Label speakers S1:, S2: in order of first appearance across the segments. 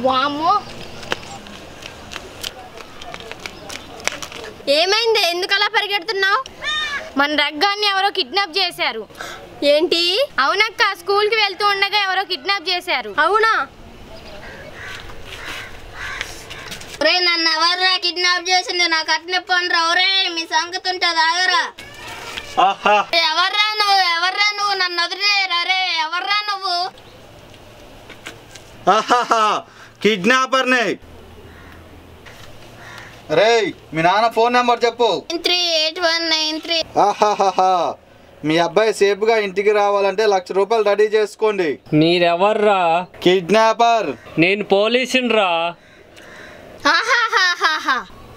S1: వామ్మో ఏమైంది ఎందుకు అలా పరిగెడుతున్నావు మన రగ్గాన్ని ఎవరో కిడ్నాప్ చేశారు ఏంటి అవునక్క స్కూల్కి వెళ్తూ ఉండగా ఎవరో కిడ్నాప్ చేశారు అవునా
S2: ఒరే నన్ను ఎవర్రా కిడ్నాప్ చేసింది నాకు అట్నే పండ్రా ఒరే మీ సంగతి ఉంటుంది ఆగరా
S3: ఆహా
S2: ఎవర్రా నువ్వు ఎవర్రా నువ్వు నన్ను వదిలేరా రే ఎవర్రా నువ్వు
S3: ఆహాహా కిడ్నాపర్ని రేయ్ మీ నాన్న ఫోన్ నెంబర్ చెప్పు
S2: nine three eight one nine three
S3: ఆహాహాహా మీ అబ్బాయి సేఫ్గా ఇంటికి రావాలంటే లక్ష రూపాయలు రెడీ చేసుకోండి
S4: మీరెవర్రా
S3: కిడ్నాపర్
S4: నేను పోలీసునిరా
S2: ఆహాహాహాహా.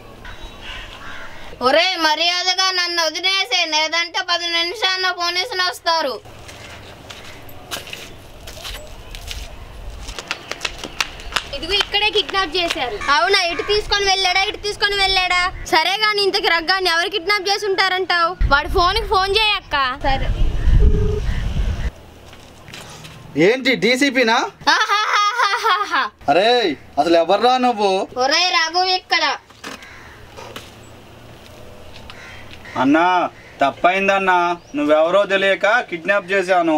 S2: ఒరే మర్యాదగా నన్ను వదిలేసే లేదంటే పది నిమిషాల్లో పోలీసులు వస్తారు
S1: ఇదిగో ఇక్కడే కిడ్నాప్ చేశారు అవునా ఇటు తీసుకొని వెళ్ళాడా ఇటు తీసుకొని వెళ్ళాడా సరే గాని ఇంతకి రగ్గాన్ని ఎవరు కిడ్నాప్ చేసి ఉంటారంటావు వాడి ఫోన్కి ఫోన్ చేయక్క సరే
S3: ఏంటి డీసీపీనా
S2: ఆహాహాహాహా.
S3: అరే అసలు ఎవర్రా నువ్వు
S2: ఒరే రఘు ఇక్కడ
S3: అన్నా తప్పైందన్నా నువ్వెవరో తెలియక కిడ్నాప్ చేశాను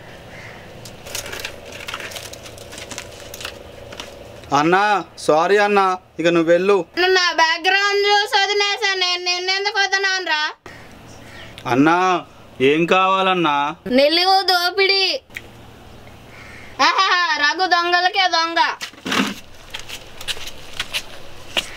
S3: అన్నా సారీ అన్నా ఇక నువ్వు వెళ్ళు
S2: నువ్వు నా బ్యాక్గ్రౌండ్ చూసి వదిలేసా నేను నిన్నెందుకు వదనాను రా
S3: అన్నా ఏం కావాలన్నా
S2: నిలువు దోపిడి ఆహాహా, రఘు దొంగలకే దొంగ